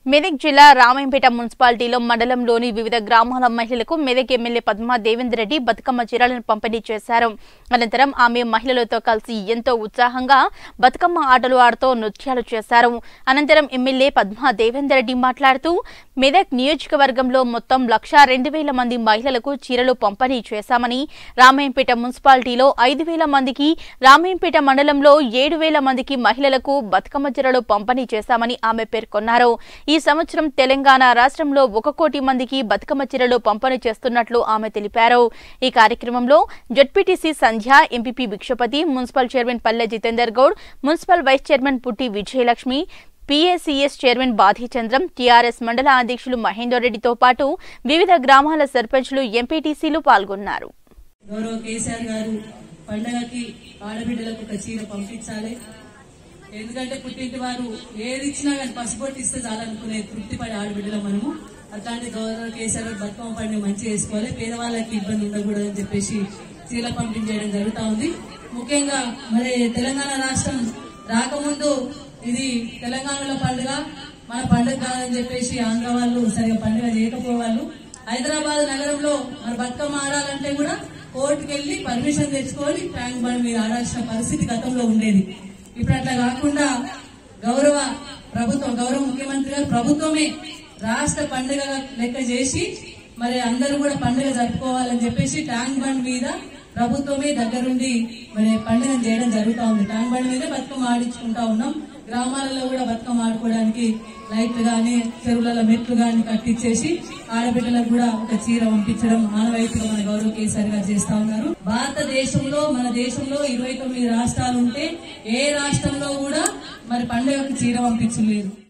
మెదక్ జిల్లా రామాయంపేట మున్సిపాలిటీలో మండలంలోని వివిధ గ్రామాల మహిళలకు మెదక్ ఎమ్మెల్యే పద్మా దేవేందర్ రెడ్డి బతుకమ్మ చీరలను పంపిణీ చేశారు అనంతరం ఆమె మహిళలతో కలిసి ఎంతో ఉత్సాహంగా బతుకమ్మ ఆటలు ఆడుతూ నృత్యాలు చేశారు అనంతరం ఎమ్మెల్యే పద్మా దేవేందర్ రెడ్డి మాట్లాడుతూ మెదక్ నియోజకవర్గంలో మొత్తం లక్ష రెండు వేల మంది మహిళలకు చీరలు పంపిణీ చేశామని రామాయంపేట మున్సిపాలిటీలో ఐదు వేల మందికి రామాయంపేట మండలంలో ఏడు వేల మందికి మహిళలకు బతుకమ్మ చీరలు పంపిణీ చేశామని ఆమె పేర్కొన్నారు ఈ సంవత్సరం తెలంగాణ రాష్ట్రంలో ఒక కోటి మందికి బతుకమ్మ చీరలు పంపిణీ చేస్తున్నట్లు ఆమె తెలిపారు ఈ కార్యక్రమంలో ZPTC Sandhya MPP Bhikshapathi municipal chairman Palle Jithender Goud municipal vice chairman Putti Vijayalakshmi PACS chairman Badhichandram TRS మండల అధ్యక్షులు మహేందర్ రెడ్డితో పాటు వివిధ గ్రామాల సర్పంచ్లు ఎంపీటీసీలు పాల్గొన్నారు గౌరవ కేసీఆర్ గారు పండగకి ఆడబిడ్డలకు ఒక చీర పంపించాలి ఎందుకంటే పుట్టింటి వారు ఏది ఇచ్చినా కానీ పసుపొట్టు ఇస్తే చాలనుకునే తృప్తి పడే ఆడబిడ్డలు మనము అట్లాంటి గౌరవ కేసీఆర్ గారు బతుకమ్మ పండుగ మంచిగా చేసుకోవాలి పేదవాళ్ళకి ఇబ్బంది ఉండకూడదని చెప్పేసి చీర పంపించేయడం జరుగుతా ఉంది ముఖ్యంగా మరి తెలంగాణ రాష్ట్రం రాకముందు ఇది తెలంగాణలో పండుగ మన పండుగ కాదని చెప్పేసి ఆంధ్ర వాళ్ళు సరిగా పండుగ చేయకపోవాళ్ళు హైదరాబాద్ నగరంలో మన బతుకమ్మ ఆడాలంటే కూడా కోర్టుకు వెళ్లి పర్మిషన్ తెచ్చుకొని ట్యాంక్ బండ్ మీద ఆడాల్సిన పరిస్థితి గతంలో ఉండేది ఇప్పుడు అట్లా కాకుండా గౌరవ ప్రభుత్వం గౌరవ ముఖ్యమంత్రి గారు ప్రభుత్వమే రాష్ట్ర పండుగ లెక్క చేసి మరి అందరూ కూడా పండుగ జరుపుకోవాలని చెప్పేసి ట్యాంక్ బండ్ మీద ప్రభుత్వమే దగ్గరుండి మరి పండుగ చేయడం జరుగుతా ఉంది ట్యాంక్ బండ్ మీద బతుకమ్మ ఆడించుకుంటా ఉన్నాం గ్రామాలలో కూడా బతుకమ్మ ఆడుకోవడానికి లైట్లు గాని చెరువులలో మెట్లు గాని కట్టించేసి ఆడబిడ్డలకు కూడా ఒక చీర పంపించడం ఆనవాయితీగా మన గౌరవ కేసీఆర్ గారు చేస్తా ఉన్నారు భారతదేశంలో మన దేశంలో ఇరవై తొమ్మిది రాష్ట్రాలు ఉంటే ఏ రాష్ట్రంలో కూడా మరి పండుగకు చీర పంపించలేదు